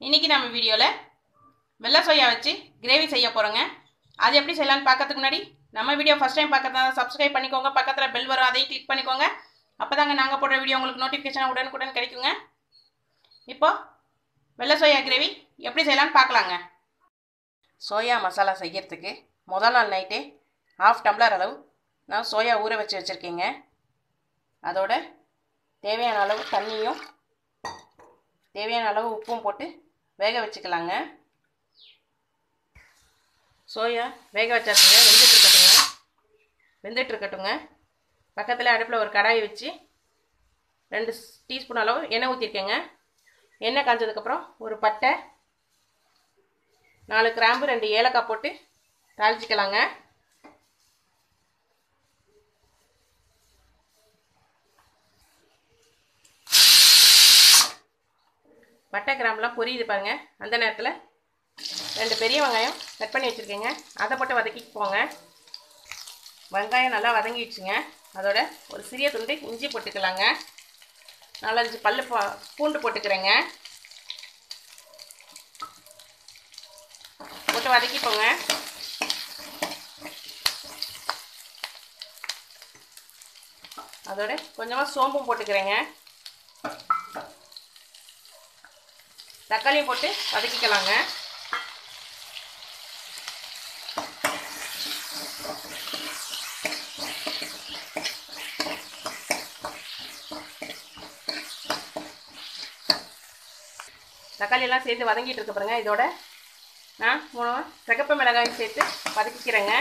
இன்றைக்கி நம்ம வீடியோவில் வெள்ளை சோயா வச்சு கிரேவி செய்ய போகிறோங்க அது எப்படி செய்யலாம்னு பார்க்கறதுக்கு முன்னாடி நம்ம வீடியோ ஃபஸ்ட் டைம் பார்க்கறதா சப்ஸ்கிரைப் பண்ணிக்கோங்க பக்கத்தில் பெல் வரும் அதையும் கிளிக் பண்ணிக்கோங்க அப்போ தாங்க நாங்கள் போடுற வீடியோ உங்களுக்கு நோட்டிஃபிகேஷன் உடனுக்குடன் கிடைக்குங்க இப்போ வெள்ளை சோயா கிரேவி எப்படி செய்யலாம்னு பார்க்கலாங்க சோயா மசாலா செய்யறதுக்கு முதல் நாள் நைட்டே ஹாஃப் டம்ளர் அளவு நான் சோயா ஊற வச்சு வச்சுருக்கேங்க அதோட தேவையான அளவு தண்ணியும் தேவையான அளவு உப்பும் போட்டு வேக வச்சுக்கலாங்க சோயா வேக வச்சாச்சுங்க வெந்துட்டு இருக்கட்டுங்க வெந்துட்டு இருக்கட்டுங்க பக்கத்தில் அடுப்பில் ஒரு கடாயை வச்சு ரெண்டு டீஸ்பூன் அளவு எண்ணெய் ஊற்றிருக்கேங்க எண்ணெய் காஞ்சதுக்கப்புறம் ஒரு பட்டை நாலு கிராம்பு ரெண்டு ஏலக்காய் போட்டு தாளிச்சிக்கலாங்க பட்டை கிராம்புலாம் பொரியுது பாருங்க அந்த நேரத்தில் ரெண்டு பெரிய வெங்காயம் கட் பண்ணி வச்சுருக்கேங்க அதை போட்டு வதக்கிட்டு போங்க வெங்காயம் நல்லா வதங்கிடுச்சுங்க அதோட ஒரு சிறிய துண்டு இஞ்சி போட்டுக்கலாங்க நாலஞ்சு பல்லு பா- பூண்டு போட்டுக்கிறேங்க போட்டு வதக்கிப்போங்க அதோட கொஞ்சமாக சோம்பும் போட்டுக்கிறேங்க தக்காளியும் போட்டு வதக்கிக்கலாங்க தக்காளி எல்லாம் சேர்த்து வதங்கிட்டு இருக்கு பாருங்க இதோட நான் மூணு சிகப்பு மிளகாயும் சேர்த்து வதக்கிக்கிறேங்க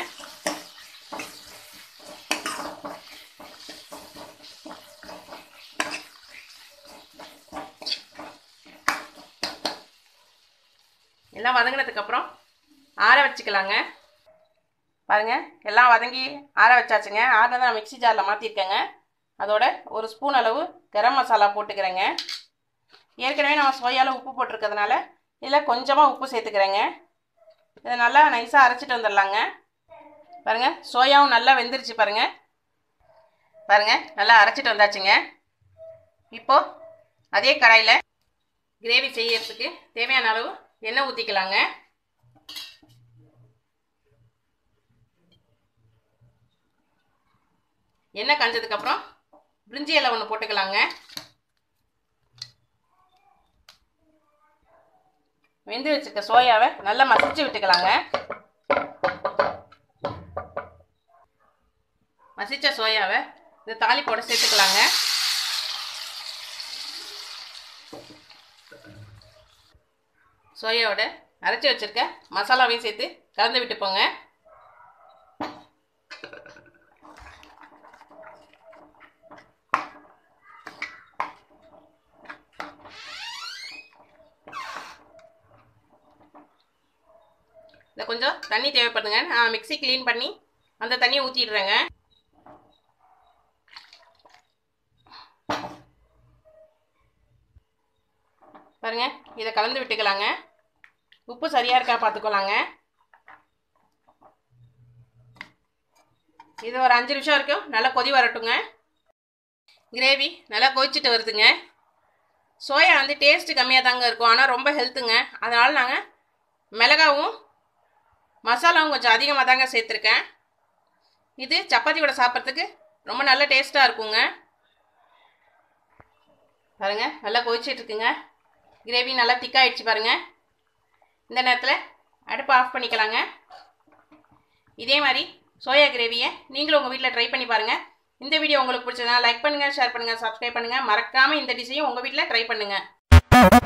எல்லாம் வதங்கினதுக்கப்புறம் ஆற வச்சுக்கலாங்க பாருங்க எல்லாம் வதங்கி ஆற வச்சாச்சுங்க ஆறினதை நான் மிக்ஸி ஜாரில் மாற்றிருக்கேங்க அதோட ஒரு ஸ்பூன் அளவு கரம் மசாலா போட்டுக்கிறேங்க ஏற்கனவே நம்ம சோயாவில் உப்பு போட்டிருக்கிறதுனால இதில் கொஞ்சமாக உப்பு சேர்த்துக்கிறேங்க இதை நல்லா நைஸாக அரைச்சிட்டு வந்துடலாங்க பாருங்க சோயாவும் நல்லா வெந்துருச்சு பாருங்க பாருங்க நல்லா அரைச்சிட்டு வந்தாச்சுங்க இப்போது அதே கடாயில் கிரேவி செய்யறதுக்கு தேவையான அளவு எண்ணெய் ஊற்றிக்கலாங்க எண்ணெய் காஞ்சதுக்கப்புறம் பிரிஞ்சி இலை ஒன்று போட்டுக்கலாங்க வெந்து வச்சுருக்க சோயாவை நல்லா மசிச்சு விட்டுக்கலாங்க மசிச்ச சோயாவை இந்த தாளிப்போட சேர்த்துக்கலாங்க சோயாவோட அரைச்சி வச்சிருக்க மசாலாவையும் சேர்த்து கலந்து விட்டு போங்க இதில் கொஞ்சம் தண்ணி தேவைப்படுதுங்க நான் மிக்ஸி க்ளீன் பண்ணி அந்த தண்ணியை ஊற்றிடுறேங்க பாருங்க இதை கலந்து விட்டுக்கலாங்க உப்பு சரியாக இருக்கா பார்த்துக்கலாங்க இது ஒரு அஞ்சு நிமிஷம் வரைக்கும் நல்லா கொதி வரட்டுங்க கிரேவி நல்லா கொதிச்சுட்டு வருதுங்க சோயா வந்து டேஸ்ட்டு கம்மியாக தாங்க இருக்கும் ஆனால் ரொம்ப ஹெல்த்துங்க அதனால் நாங்கள் மிளகாவும் மசாலாவும் கொஞ்சம் அதிகமாக தாங்க சேர்த்துருக்கேன் இது சப்பாத்தி கூட சாப்பிட்றதுக்கு ரொம்ப நல்ல டேஸ்ட்டாக இருக்குங்க பாருங்க நல்லா கொதிச்சிட்டு இருக்குங்க கிரேவி நல்லா திக்காயிடுச்சு பாருங்க இந்த நேரத்தில் அடுப்பை ஆஃப் பண்ணிக்கலாங்க இதே மாதிரி சோயா கிரேவியை நீங்களும் உங்கள் வீட்டில் ட்ரை பண்ணி பாருங்கள் இந்த வீடியோ உங்களுக்கு பிடிச்சதுனா லைக் பண்ணுங்கள் ஷேர் பண்ணுங்கள் சப்ஸ்கிரைப் பண்ணுங்கள் மறக்காமல் இந்த டிஷ்ஷையும் உங்கள் வீட்டில் ட்ரை பண்ணுங்கள்